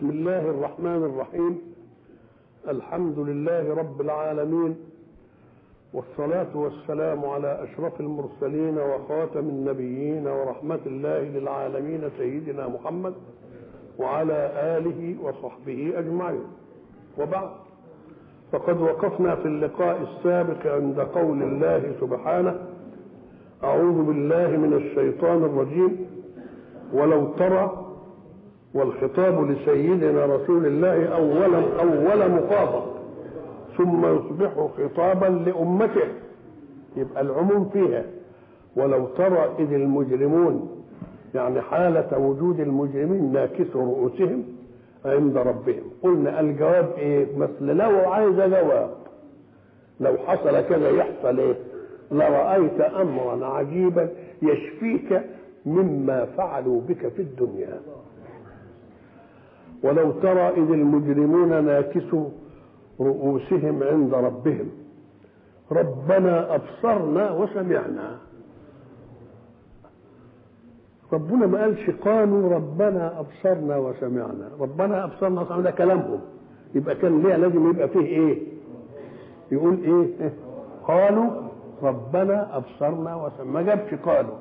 بسم الله الرحمن الرحيم الحمد لله رب العالمين والصلاة والسلام على أشرف المرسلين وخاتم النبيين ورحمة الله للعالمين سيدنا محمد وعلى آله وصحبه أجمعين وبعد فقد وقفنا في اللقاء السابق عند قول الله سبحانه أعوذ بالله من الشيطان الرجيم ولو ترى والخطاب لسيدنا رسول الله أول أول مخاطب ثم يصبح خطابا لأمته يبقى العموم فيها ولو ترى إذ المجرمون يعني حالة وجود المجرمين ناكسوا رؤوسهم عند ربهم قلنا الجواب ايه مثل لو عايز جواب لو حصل كذا يحصل ايه لرأيت أمرا عجيبا يشفيك مما فعلوا بك في الدنيا ولو ترى إذ المجرمون ناكسوا رؤوسهم عند ربهم ربنا أبصرنا وسمعنا ربنا ما قالش قالوا ربنا أبصرنا وسمعنا ربنا أبصرنا وسمعنا ده كلامهم يبقى كان ليه لازم يبقى فيه إيه يقول إيه قالوا ربنا أبصرنا وسمعنا ما جابش قالوا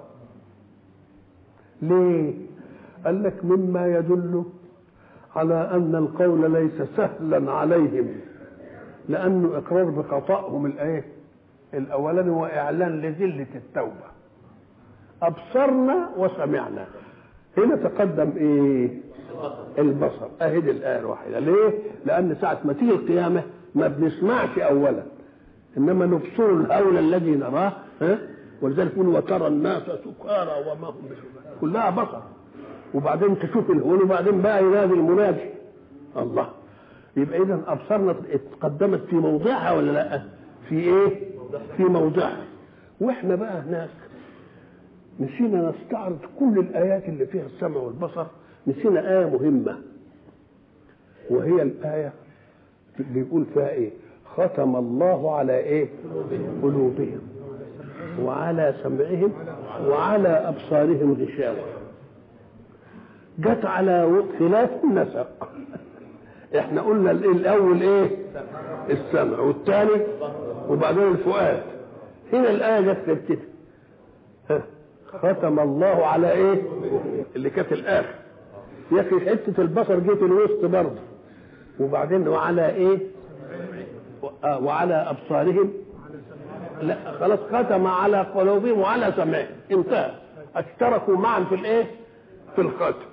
ليه قال لك مما يدل على أن القول ليس سهلا عليهم لأنه إقرار بخطأهم الإيه؟ الأولاني وإعلان لذلة التوبة أبصرنا وسمعنا هنا تقدم إيه؟ البصر أهي دي الآية الواحدة ليه؟ لأن ساعة ما تيجي القيامة ما بنسمعش أولا إنما نبصر الهول الذي نراه ها؟ ولذلك يقول وترى الناس سكارى وما هم بسكارى كلها بصر وبعدين تشوف الهول وبعدين بقى ينادي المنادي الله يبقى اذا ابصارنا اتقدمت في موضعها ولا لا في ايه في موضعها واحنا بقى هناك نسينا نستعرض كل الايات اللي فيها السمع والبصر نسينا ايه مهمه وهي الايه اللي يقول فيها ايه ختم الله على ايه قلوبهم وعلى سمعهم وعلى ابصارهم غشاوه جت على خلاف النسق احنا قلنا الاول ايه السمع والثاني وبعدين الفؤاد هنا الايه جت كده ختم الله على ايه اللي كانت الاخر يا اخي حته البصر جت الوسط برضه وبعدين وعلى ايه وعلى ابصارهم لا خلاص ختم على قلوبهم وعلى سمعهم انتهى اشتركوا معا في الايه في الختم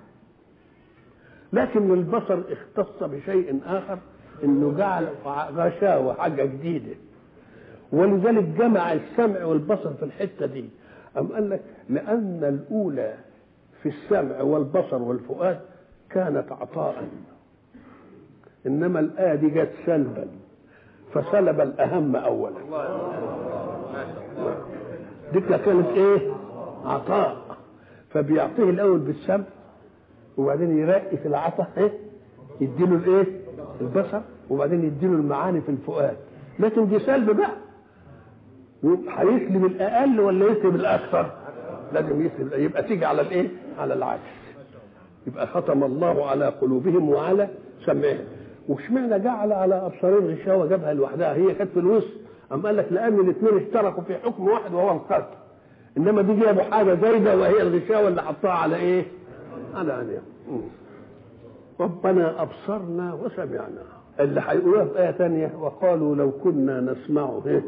لكن البصر اختص بشيء اخر انه جعل غشاوه حاجه جديده ولذلك جمع السمع والبصر في الحته دي أم قال لك لأن الأولى في السمع والبصر والفؤاد كانت عطاء إنما الآية دي جت سلبا فسلب الأهم أولا دي كانت إيه؟ عطاء فبيعطيه الأول بالسمع وبعدين يرقي في العطا ايه يديله الايه البصر وبعدين يديله المعاني في الفؤاد لكن دي سلب بقى هيسلب الاقل ولا يسلب الاكثر لازم يسلب يبقى تيجي على الايه على العكس يبقى ختم الله على قلوبهم وعلى سمعهم واشمعنى جعل على ابصارهم غشاوه جابها لوحدها هي كانت في الوسط أم قال لك لان الاثنين اشتركوا في حكم واحد وهو القتل انما دي جابوا حاجه زايده وهي الغشاوه اللي حطها على ايه على عينيهم ربنا أبصرنا وسمعنا اللي هيقولوها في آية ثانية وقالوا لو كنا نسمع إيه؟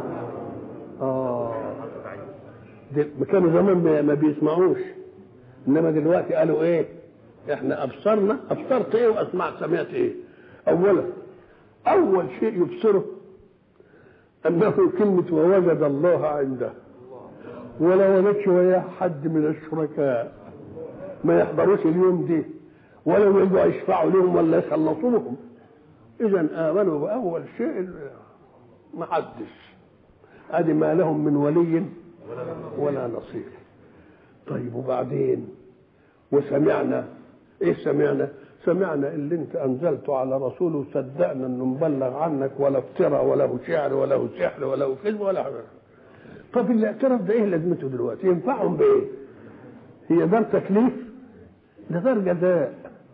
آه كانوا زمان ما بيسمعوش إنما دلوقتي قالوا إيه؟ إحنا أبصرنا أبصرت إيه وأسمعت سمعت إيه؟ أولا أول شيء يبصره أنه كلمة ووجد الله عنده ولا وجدش وياه حد من الشركاء ما يحضروش اليوم دي ولا يجوا يشفعوا لهم ولا يخلصوا لهم اذا امنوا باول شيء ما حدش ادي ما لهم من ولي ولا نصير طيب وبعدين وسمعنا ايه سمعنا سمعنا اللي انت انزلته على رسوله وصدقنا انه مبلغ عنك ولا افترى ولا شعر ولا سحر ولا كذب ولا حاجه طب الاعتراف ده ايه لازمته دلوقتي ينفعهم بايه هي دار تكليف ده دار جزاء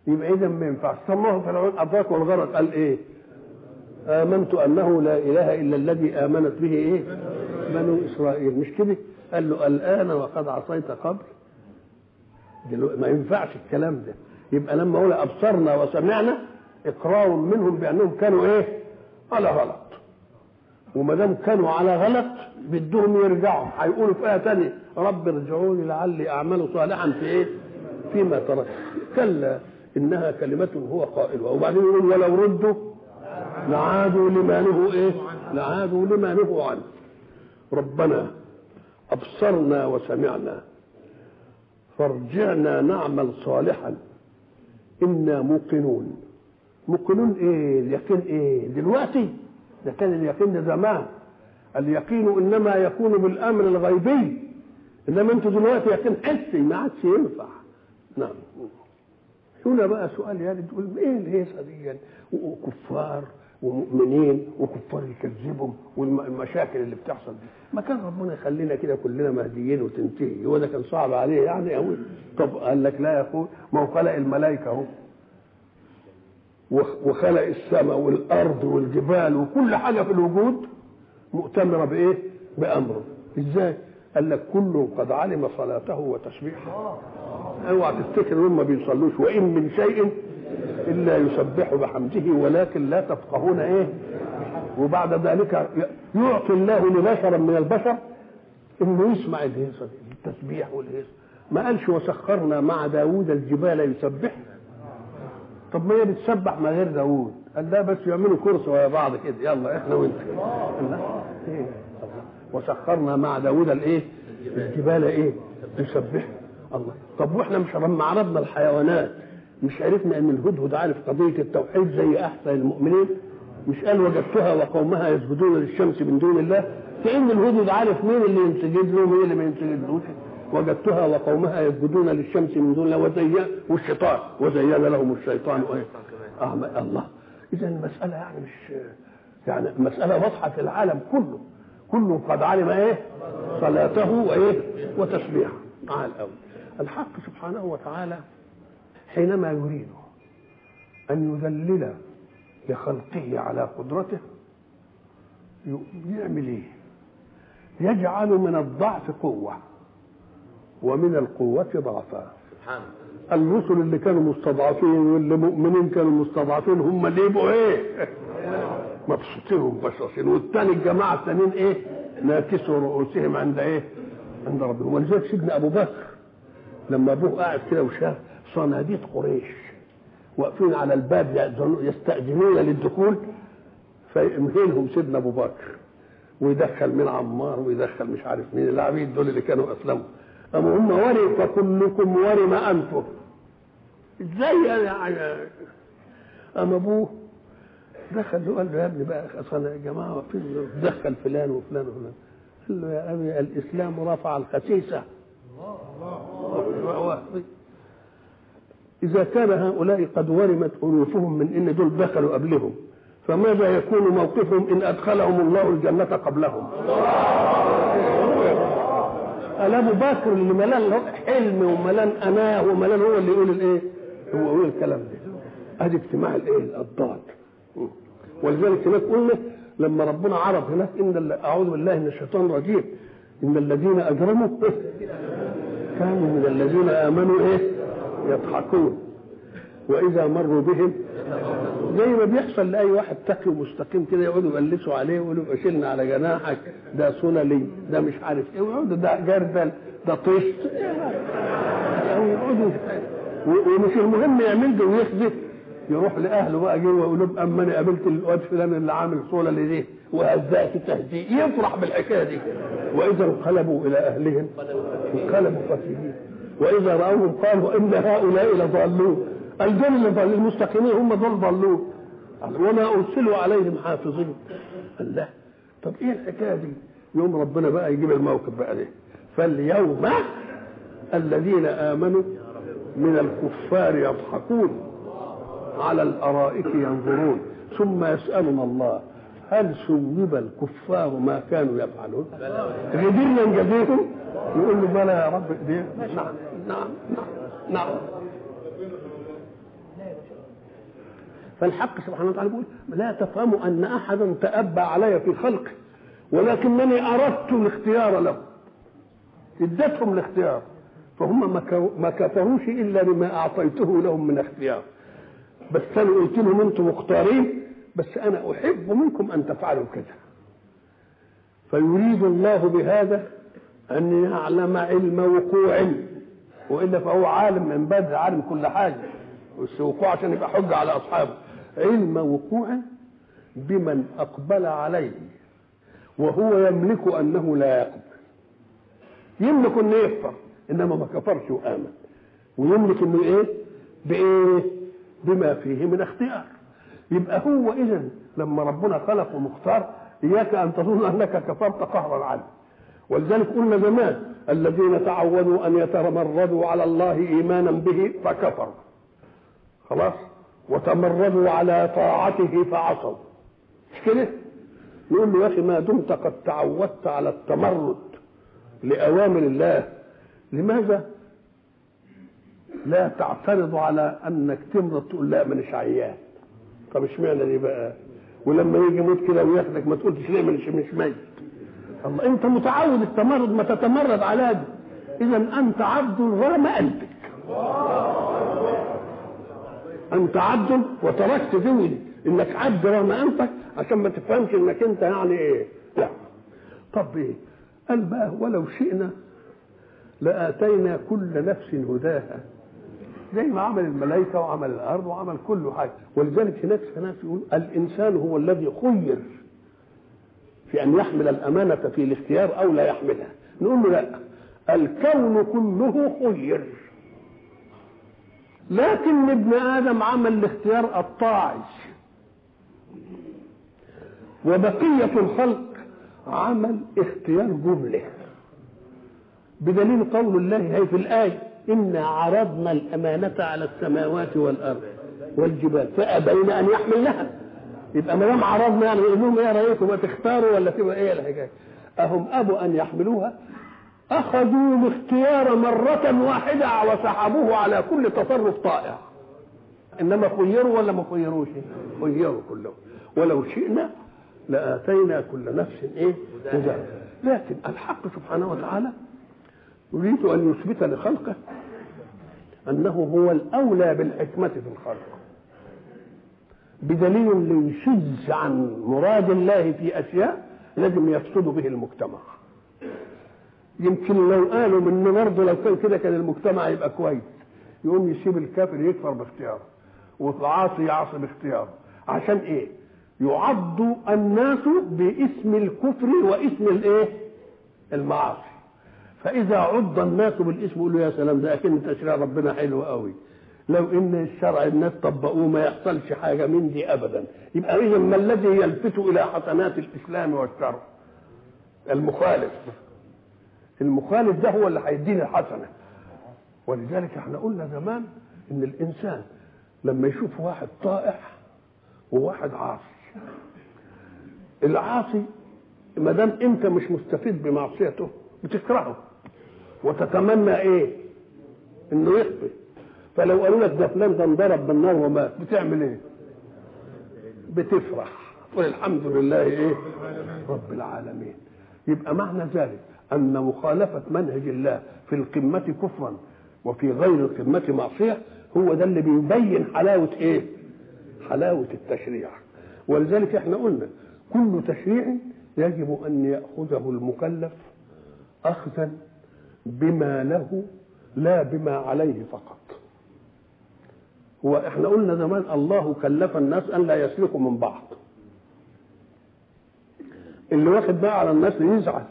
يبقى اذا ما ينفعش سماه فرعون ادراك والغرق قال ايه امنت انه لا اله الا الذي امنت به ايه بنو اسرائيل مش كده قال له الان وقد عصيت قبل دلوقتي ما ينفعش الكلام ده يبقى لما اقول ابصرنا وسمعنا اقرار منهم بانهم كانوا ايه على غلط وما دام كانوا على غلط بدهم يرجعوا هيقولوا في ايه ثانيه رب ارجعوني لعلي اعمل صالحا في ايه فيما ترك كلا انها كلمه هو قائلها وبعدين يقول ولو ردوا لعادوا لما نهوا ايه لعادوا لما نهوا عنه ربنا ابصرنا وسمعنا فارجعنا نعمل صالحا انا موقنون موقنون ايه اليقين ايه دلوقتي ده كان اليقين ده زمان اليقين انما يكون بالامر الغيبي انما انتوا دلوقتي يقين حسي ما عادش ينفع نعم هنا بقى سؤال يعني تقول ايه الهيصه دي وكفار ومؤمنين وكفار يكذبهم والمشاكل اللي بتحصل دي ما كان ربنا يخلينا كده كلنا مهديين وتنتهي هو ده كان صعب عليه يعني قوي طب قال لك لا يا اخوي ما هو خلق الملائكه اهو وخلق السماء والارض والجبال وكل حاجه في الوجود مؤتمره بايه؟ بامره ازاي؟ قال لك كل قد علم صلاته وتسبيحه اوعى تفتكر ان ما بيصلوش وان من شيء الا يسبح بحمده ولكن لا تفقهون ايه وبعد ذلك يعطي الله لبشرا من البشر انه يسمع الهيصه التسبيح والهيصه ما قالش وسخرنا مع داوود الجبال يسبح طب ما هي بتسبح من غير داوود قال لا بس يعملوا كرسي ويا بعض كده يلا احنا وانت إيه؟ وسخرنا مع داوود الايه الجبال ايه يسبح الله طب واحنا مش لما عرضنا الحيوانات مش عرفنا ان الهدهد عارف قضيه التوحيد زي احسن المؤمنين مش قال وجدتها وقومها يسجدون للشمس من دون الله كان الهدهد عارف مين اللي ينسجد له ومين اللي ما ينسجدلوش وجدتها وقومها يسجدون للشمس من دون الله وزين والشيطان وزين لهم الشيطان ايه آه الله اذا المساله يعني مش يعني مساله واضحه في العالم كله كله قد علم ايه صلاته وايه وتسبيحه مع الاول الحق سبحانه وتعالى حينما يريد ان يذلل لخلقه على قدرته يعمل ايه يجعل من الضعف قوه ومن القوة ضعفا سبحان الرسل اللي كانوا مستضعفين واللي مؤمنين كانوا مستضعفين هم اللي يبقوا ايه مبسوطين ومبشرين والتاني الجماعة التانيين ايه ناكسوا رؤوسهم عند ايه عند ربهم ولذلك سيدنا ابو بكر لما ابوه قاعد كده وشاف صناديد قريش واقفين على الباب يستأذنون للدخول فيمهلهم سيدنا ابو بكر ويدخل من عمار ويدخل مش عارف مين العبيد دول اللي كانوا اسلموا أما هم ورم فكلكم ورم أنفه ازاي يعني أما أبوه دخل له قال له يا ابني بقى أصل يا جماعة واقفين دخل فلان وفلان وفلان قال له يا أبي الإسلام رفع الخسيسة إذا كان هؤلاء قد ورمت أنوفهم من إن دول دخلوا قبلهم فماذا يكون موقفهم إن أدخلهم الله الجنة قبلهم قال ابو بكر اللي ملان حلم وملان اناه وملان هو اللي يقول الايه؟ هو يقول الكلام ده. ادي اجتماع الايه؟ الضاد. ولذلك هناك قلنا لما ربنا عرض هناك ان اعوذ بالله من الشيطان الرجيم ان الذين اجرموا كانوا من الذين امنوا ايه؟ يضحكون واذا مروا بهم زي ما بيحصل لاي واحد تقي ومستقيم كده يقعدوا يقلسوا عليه ويقولوا شيلنا على جناحك ده سللي ده مش عارف ايه ويقعدوا ده جردل ده طشت يقعدوا ومش المهم يعمل ده ويخزف يروح لاهله بقى جه ويقول لهم اما انا قابلت الواد فلان اللي عامل سللي دي وهزأت تهزيء يفرح بالحكايه دي واذا انقلبوا الى اهلهم انقلبوا فكهين واذا راوهم قالوا ان هؤلاء لضالون الجن اللي ضل المستقيمين هم دول ضلوه وما ارسلوا عليهم حافظين قال لا طب ايه الحكايه دي يوم ربنا بقى يجيب الموقف بقى ده فاليوم الذين امنوا من الكفار يضحكون على الارائك ينظرون ثم يسالنا الله هل سوب الكفار ما كانوا يفعلون غدرنا نجزيهم يقول له بلى يا رب دي نعم نعم نعم نعم فالحق سبحانه وتعالى يقول لا تفهموا ان احدا تأبى علي في خلقه ولكنني اردت الاختيار له ادتهم الاختيار فهم ما كفروش الا بما اعطيته لهم من اختيار بس انا قلت لهم انتم مختارين بس انا احب منكم ان تفعلوا كذا فيريد الله بهذا ان يعلم علم وقوع والا فهو عالم من بدر عالم كل حاجه بس وقوع عشان يبقى حجه على اصحابه علم وقوع بمن اقبل عليه وهو يملك انه لا يقبل يملك انه يكفر انما ما كفرش وامن ويملك انه ايه بايه بما فيه من اختيار يبقى هو اذا لما ربنا خلق ومختار اياك ان تظن انك كفرت قهرا عنه ولذلك قلنا زمان الذين تعودوا ان يتمردوا على الله ايمانا به فكفروا خلاص وتمردوا على طاعته فعصوا مش كده نقول له يا اخي ما دمت قد تعودت على التمرد لاوامر الله لماذا لا تعترض على انك تمرض تقول لا مانيش عيان طب اشمعنى دي بقى ولما يجي موت كده وياخدك ما تقولش ليه مش مش ميت الله انت متعود التمرد ما تتمرد على دي اذا انت عبد رغم قلبك انت عبد وتركت ذوي انك عبد رغم انفك عشان ما تفهمش انك انت يعني ايه لا طب ايه قال بقى ولو شئنا لاتينا كل نفس هداها زي ما عمل الملائكه وعمل الارض وعمل كل حاجه ولذلك هناك ناس يقول الانسان هو الذي خير في ان يحمل الامانه في الاختيار او لا يحملها نقول له لا الكون كله خير لكن ابن ادم عمل الاختيار الطاعي وبقيه الخلق عمل اختيار جمله بدليل قول الله هي في الايه انا عرضنا الامانه على السماوات والارض والجبال فابين ان يحملنها يبقى ما دام عرضنا يعني نقول لهم ايه رايكم ما تختاروا ولا تبقى ايه الحكايه اهم ابوا ان يحملوها اخذوا الاختيار مره واحده وسحبوه على كل تصرف طائع انما خيروا ولا ما خيروش خيروا كلهم ولو شئنا لاتينا كل نفس ايه هداها لكن الحق سبحانه وتعالى يريد ان يثبت لخلقه انه هو الاولى بالحكمه في الخلق بدليل ليشذ عن مراد الله في اشياء لازم يفسد به المجتمع يمكن لو قالوا من برضه لو كان كده كان المجتمع يبقى كويس يقوم يسيب الكافر يكفر باختياره والعاصي يعصي باختياره عشان ايه يعض الناس باسم الكفر واسم الايه المعاصي فاذا عض الناس بالاسم يقولوا يا سلام ده اكن تشريع ربنا حلو قوي لو ان الشرع الناس طبقوه ما يحصلش حاجه من دي ابدا يبقى اذا ما الذي يلفت الى حسنات الاسلام والشرع المخالف المخالف ده هو اللي هيديني الحسنه ولذلك احنا قلنا زمان ان الانسان لما يشوف واحد طائع وواحد عاصي العاصي ما دام انت مش مستفيد بمعصيته بتكرهه وتتمنى ايه انه يخفي فلو قالوا لك ده فلان ده انضرب بالنار ومات بتعمل ايه بتفرح تقول الحمد لله ايه رب العالمين يبقى معنى ذلك ان مخالفه منهج الله في القمه كفرا وفي غير القمه معصيه هو ده اللي بيبين حلاوه ايه حلاوه التشريع ولذلك احنا قلنا كل تشريع يجب ان ياخذه المكلف اخذا بما له لا بما عليه فقط هو احنا قلنا زمان الله كلف الناس ان لا يسلكوا من بعض اللي واخد بقى على الناس يزعل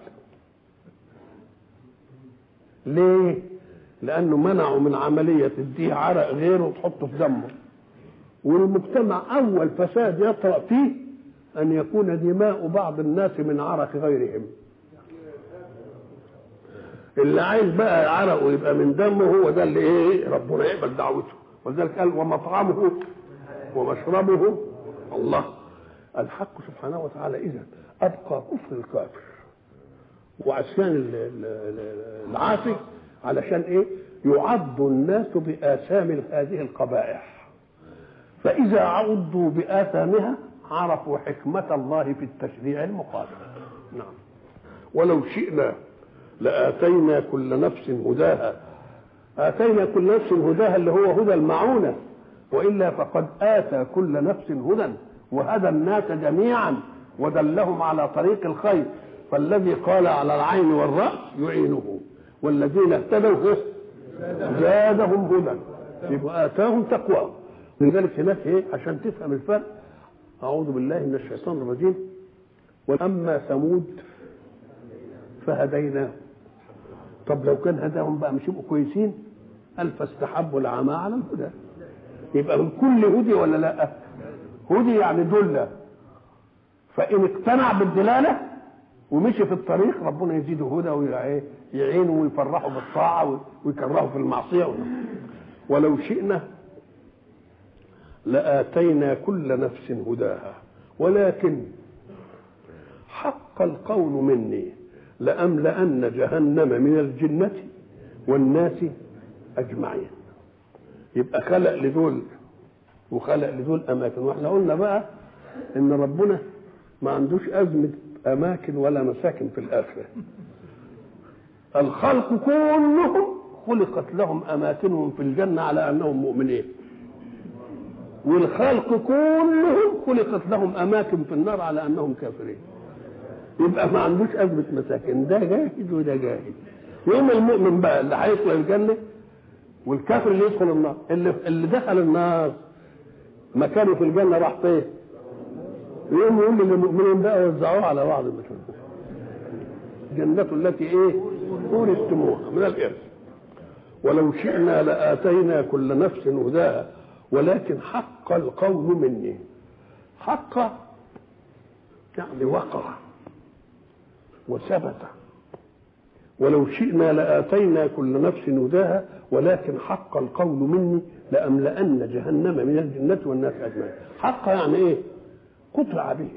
ليه لانه منعوا من عمليه تديه عرق غيره وتحطه في دمه والمجتمع اول فساد يطرا فيه ان يكون دماء بعض الناس من عرق غيرهم اللي عايز بقى عرقه يبقى من دمه هو ده اللي ايه ربنا يقبل دعوته ولذلك قال ومطعمه ومشربه الله الحق سبحانه وتعالى اذا ابقى كفر الكافر وعصيان العاصي علشان ايه يعض الناس باثام هذه القبائح فإذا عضوا بآثامها عرفوا حكمة الله في التشريع المقابل نعم ولو شئنا لآتينا كل نفس هداها آتينا كل نفس هداها اللي هو هدى المعونة وإلا فقد آتى كل نفس هدى وهدى الناس جميعا ودلهم على طريق الخير فالذي قال على العين والرأس يعينه والذين اهتدوا زادهم هدى يبقى آتاهم تقوى لذلك هناك ايه عشان تفهم الفرق أعوذ بالله من الشيطان الرجيم وأما ثمود فهديناهم طب لو كان هداهم بقى مش يبقوا كويسين قال فاستحبوا العمى على الهدى يبقى من كل هدي ولا لا هدي يعني دلة فإن اقتنع بالدلالة ومشي في الطريق ربنا يزيده هدى ويعينه ويفرحه بالطاعة ويكرهه في المعصية ولو شئنا لآتينا كل نفس هداها ولكن حق القول مني لأملأن جهنم من الجنة والناس أجمعين يبقى خلق لدول وخلق لدول أماكن واحنا قلنا بقى إن ربنا ما عندوش أزمة أماكن ولا مساكن في الآخرة الخلق كلهم خلقت لهم أماكنهم في الجنة على أنهم مؤمنين والخلق كلهم خلقت لهم أماكن في النار على أنهم كافرين يبقى ما عندوش أزمة مساكن ده جاهز وده جاهز يوم المؤمن بقى اللي هيدخل الجنة والكافر اللي يدخل النار اللي اللي دخل النار مكانه في الجنة راح فين؟ يوم يقول للمؤمنين بقى وزعوه على بعض المكان جنة التي ايه؟ أورثتموها من الإرث ولو شئنا لآتينا كل نفس هداها ولكن حق القول مني حق يعني وقع وثبت ولو شئنا لآتينا كل نفس هداها ولكن حق القول مني لأملأن جهنم من الجنة والناس أجمعين حق يعني إيه قطع به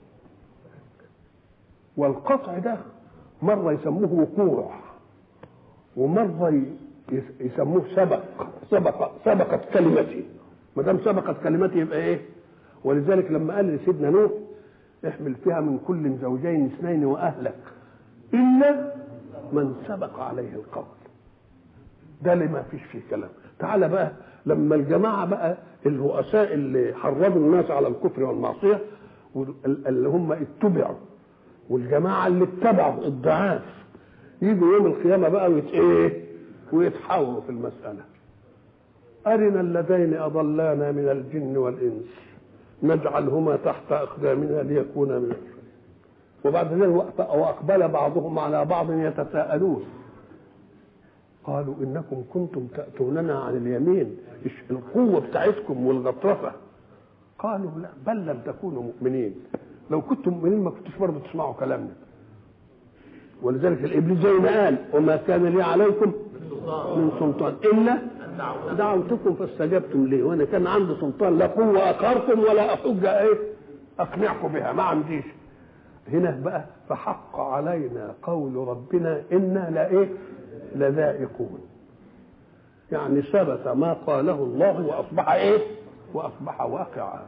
والقطع ده مرة يسموه وقوع ومرة يسموه سبق سبق سبقت كلمتي ما دام سبقت كلمتي يبقى ايه ولذلك لما قال لسيدنا نوح احمل فيها من كل زوجين اثنين واهلك الا من سبق عليه القول ده اللي ما فيش فيه كلام تعالى بقى لما الجماعه بقى الرؤساء اللي حرضوا الناس على الكفر والمعصيه اللي هم اتبعوا والجماعه اللي اتبعوا الضعاف يجوا يوم القيامه بقى ويت ايه ويتحاوروا في المساله أرنا اللذين أضلانا من الجن والإنس نجعلهما تحت أقدامنا ليكونا من الشر وبعد ذلك وأقبل بعضهم على بعض يتساءلون قالوا إنكم كنتم تأتوننا عن اليمين القوة بتاعتكم والغطرفة قالوا لا بل لم تكونوا مؤمنين لو كنتم مؤمنين ما كنتوش برضه تسمعوا كلامنا ولذلك الإبليس زي ما قال وما كان لي عليكم من سلطان إلا دعوتكم فاستجبتم لي وانا كان عندي سلطان لا قوه اقهركم ولا احج ايه اقنعكم بها ما عنديش هنا بقى فحق علينا قول ربنا انا لا ايه لذائقون يعني ثبت ما قاله الله واصبح ايه واصبح واقعا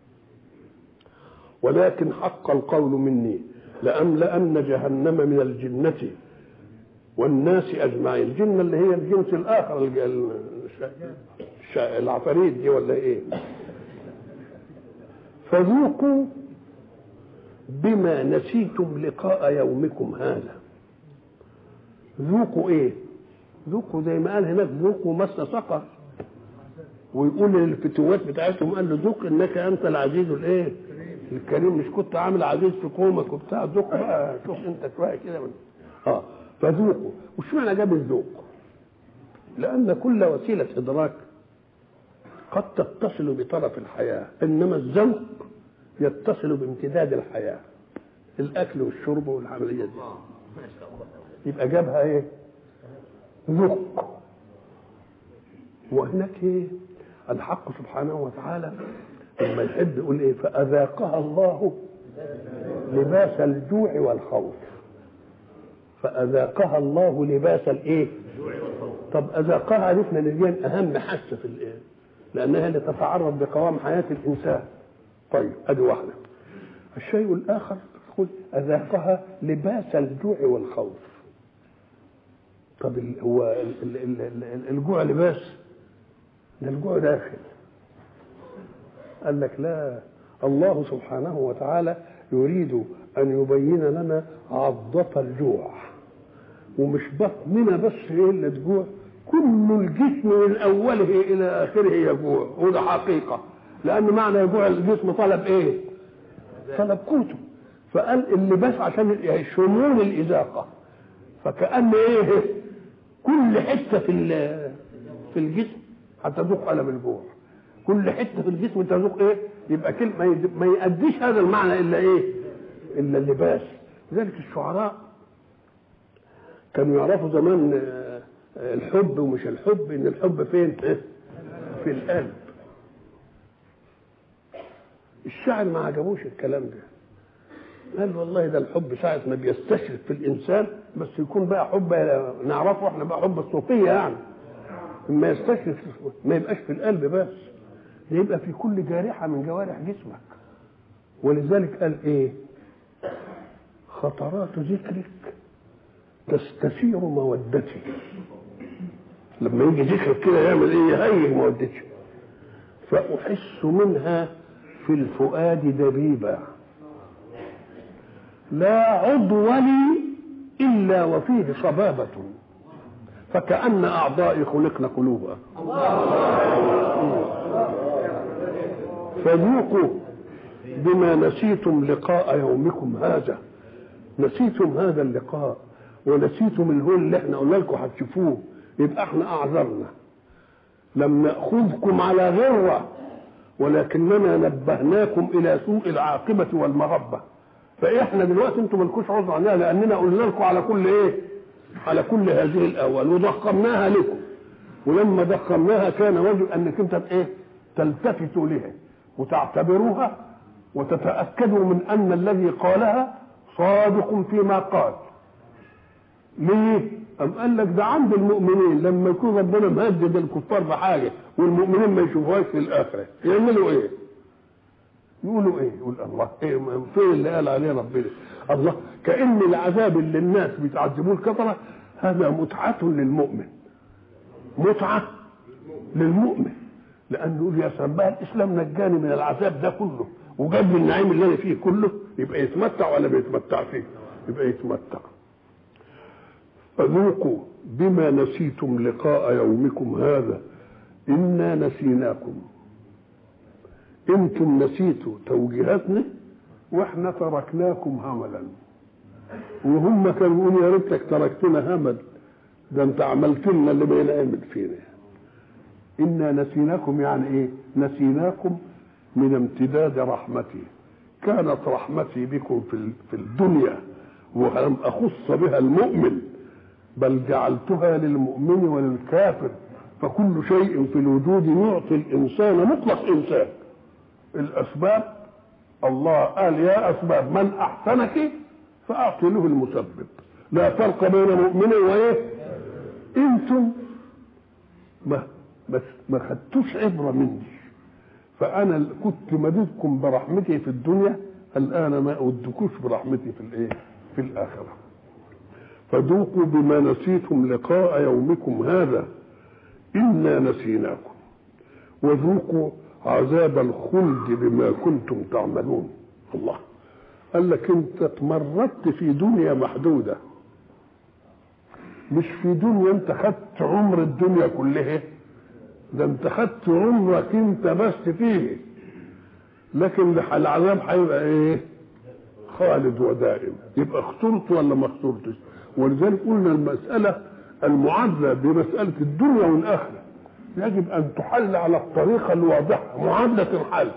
ولكن حق القول مني لأملأن جهنم من الجنة والناس اجمعين الجن اللي هي الجنس الاخر العفاريت دي ولا ايه فذوقوا بما نسيتم لقاء يومكم هذا ذوقوا ايه ذوقوا زي ما قال هناك ذوقوا مس سقر ويقول للفتوات بتاعتهم قال له ذوق انك انت العزيز الايه الكريم مش كنت عامل عزيز في قومك وبتاع ذوق بقى شوف انت شويه كده اه فذوقوا وش معنى جاب الذوق لأن كل وسيلة إدراك قد تتصل بطرف الحياة إنما الذوق يتصل بامتداد الحياة الأكل والشرب والعملية دي يبقى جابها إيه ذوق وهناك إيه الحق سبحانه وتعالى لما يحب يقول إيه فأذاقها الله لباس الجوع والخوف فأذاقها الله لباس الإيه؟ طب أذاقها عرفنا إن دي أهم حاسة في الإيه؟ لانها اللي تتعرض بقوام حياه الانسان طيب ادي واحده الشيء الاخر يقول اذاقها لباس الجوع والخوف طب ال- هو ال- ال- ال- الجوع لباس ده الجوع داخل قال لك لا الله سبحانه وتعالى يريد ان يبين لنا عضة الجوع ومش بطننا بس هي اللي تجوع كل الجسم من اوله الى اخره يجوع وده حقيقه لان معنى يجوع الجسم طلب ايه؟ طلب قوته فقال اللباس عشان شمول الاذاقه فكأن ايه كل حته في ال- في الجسم هتذوق الم الجوع كل حته في الجسم تذوق ايه يبقى كلمه ما يد- ما يأديش هذا المعنى الا ايه الا اللباس لذلك الشعراء كانوا يعرفوا زمان آه، آه، الحب ومش الحب ان الحب فين إيه؟ في القلب الشاعر ما عجبوش الكلام ده قال والله ده الحب ساعة ما بيستشرف في الإنسان بس يكون بقى حب نعرفه احنا بقى حب الصوفية يعني ما يستشرف ما يبقاش في القلب بس ده يبقى في كل جارحة من جوارح جسمك ولذلك قال ايه خطرات ذكرك تستثير مودتي لما يجي ذكرك كده يعمل ايه يهيج مودتي فأحس منها في الفؤاد دبيبا لا عضو لي إلا وفيه صبابة فكأن أعضائي خلقن قلوبا فذوقوا بما نسيتم لقاء يومكم هذا نسيتم هذا اللقاء ونسيتم الهول اللي احنا قلنا لكم هتشوفوه يبقى احنا اعذرنا لم ناخذكم على غره ولكننا نبهناكم الى سوء العاقبه والمغبه فاحنا دلوقتي انتم مالكوش عذر عنها لاننا قلنا لكم على كل ايه على كل هذه الاول وضخمناها لكم ولما ضخمناها كان واجب انك انت ايه تلتفتوا لها وتعتبروها وتتاكدوا من ان الذي قالها صادق فيما قال ليه؟ أم قال لك ده عند المؤمنين لما يكون ربنا مهدد الكفار بحاجة والمؤمنين ما يشوفوهاش في الآخرة يعملوا إيه؟ يقولوا إيه؟ يقول الله إيه فين اللي قال عليه ربنا؟ الله كأن العذاب اللي الناس بيتعذبوه الكفرة هذا متعة للمؤمن متعة للمؤمن لأنه يقول يا سلام بقى الإسلام نجاني من العذاب ده كله وجاب لي النعيم اللي أنا فيه كله يبقى يتمتع ولا بيتمتع فيه؟ يبقى يتمتع فذوقوا بما نسيتم لقاء يومكم هذا إنا نسيناكم انتم نسيتوا توجيهاتنا واحنا تركناكم هملا وهم كانوا يقولوا يا ريتك تركتنا همل ده انت عملت لنا اللي بينعمل فينا انا نسيناكم يعني ايه نسيناكم من امتداد رحمتي كانت رحمتي بكم في في الدنيا ولم اخص بها المؤمن بل جعلتها للمؤمن وللكافر فكل شيء في الوجود يعطي الانسان مطلق انسان الاسباب الله قال يا اسباب من احسنك فاعطي له المسبب لا فرق بين مؤمن وايه انتم ما بس ما خدتوش عبره مني فانا كنت مددكم برحمتي في الدنيا الان ما اودكوش برحمتي في الايه في الاخره فذوقوا بما نسيتم لقاء يومكم هذا انا نسيناكم وذوقوا عذاب الخلد بما كنتم تعملون الله قال لك انت اتمردت في دنيا محدوده مش في دنيا انت خدت عمر الدنيا كلها ده انت خدت عمرك انت بس فيه لكن العذاب هيبقى ايه خالد ودائم يبقى خسرت ولا ما خسرتش ولذلك قلنا المسألة المعادلة بمسألة الدنيا والآخرة يجب أن تحل على الطريقة الواضحة معادلة الحل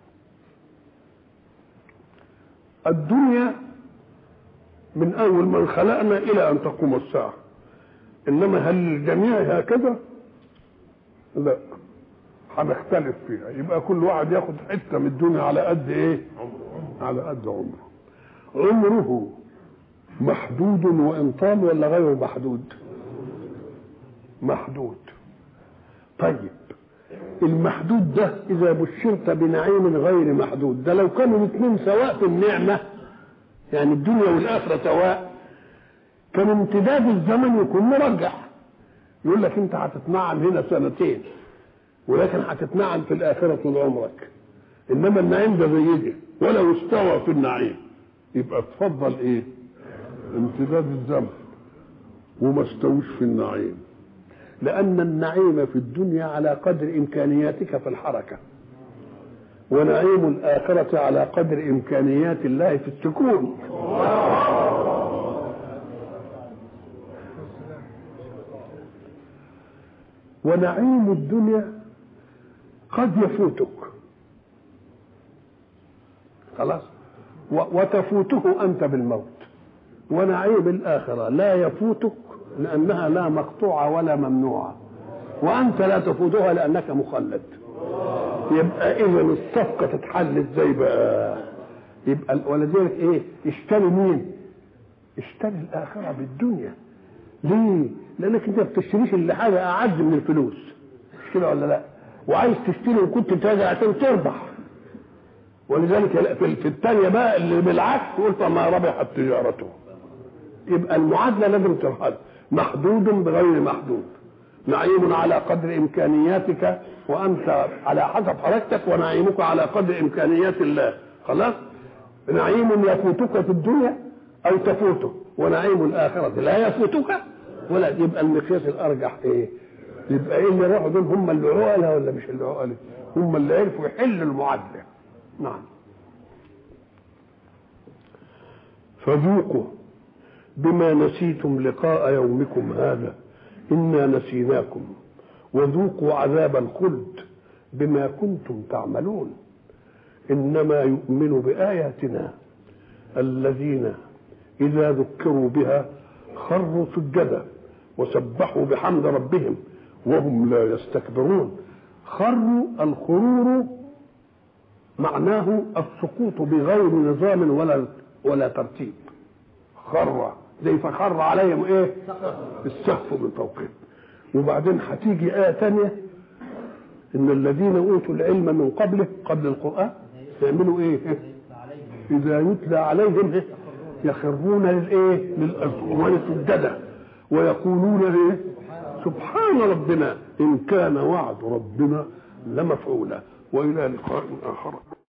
الدنيا من أول من خلقنا إلى أن تقوم الساعة إنما هل الجميع هكذا؟ لا هنختلف فيها يبقى كل واحد ياخد حتة من الدنيا على قد إيه؟ على قد عمره عمره محدود وان طال ولا غير محدود محدود طيب المحدود ده اذا بشرت بنعيم غير محدود ده لو كانوا الاثنين سواء في النعمه يعني الدنيا والاخره سواء كان امتداد الزمن يكون مرجح يقول لك انت هتتنعم هنا سنتين ولكن هتتنعم في الاخره طول عمرك انما النعيم ده زي ده ولو استوى في النعيم يبقى تفضل ايه امتداد الزمن وما استوش في النعيم لأن النعيم في الدنيا على قدر إمكانياتك في الحركة ونعيم الآخرة على قدر إمكانيات الله في السكون ونعيم الدنيا قد يفوتك خلاص وتفوته أنت بالموت ونعيم الآخرة لا يفوتك لأنها لا مقطوعة ولا ممنوعة وأنت لا تفوتها لأنك مخلد يبقى إذا الصفقة تتحل إزاي بقى يبقى ولذلك إيه اشتري مين اشتري الآخرة بالدنيا ليه لأنك أنت ما بتشتريش إلا حاجة أعز من الفلوس مش كده ولا لا وعايز تشتري وكنت تاجر عشان تربح ولذلك في الثانية بقى اللي بالعكس تقول فما ربحت تجارته يبقى المعادله لازم تنحل محدود بغير محدود نعيم على قدر امكانياتك وانت على حسب حركتك ونعيمك على قدر امكانيات الله خلاص نعيم يفوتك في الدنيا او تفوته ونعيم الاخره لا يفوتك ولا يبقى المقياس الارجح ايه يبقى ايه اللي راحوا دول هم اللي عقلها ولا مش اللي عقلها هم اللي عرفوا يحلوا المعادله نعم فذوقوا بما نسيتم لقاء يومكم هذا انا نسيناكم وذوقوا عذاب الخلد بما كنتم تعملون انما يؤمن باياتنا الذين اذا ذكروا بها خروا سجدا وسبحوا بحمد ربهم وهم لا يستكبرون خروا الخرور معناه السقوط بغير نظام ولا ولا ترتيب خر زي فخر عليهم ايه السقف من فوقهم وبعدين هتيجي آية تانية إن الذين أوتوا العلم من قبله قبل القرآن يعملوا إيه؟ إذا يتلى عليهم يخرون للإيه؟ للأذقان سجدا ويقولون إيه؟ سبحان ربنا إن كان وعد ربنا لمفعولا وإلى لقاء آخر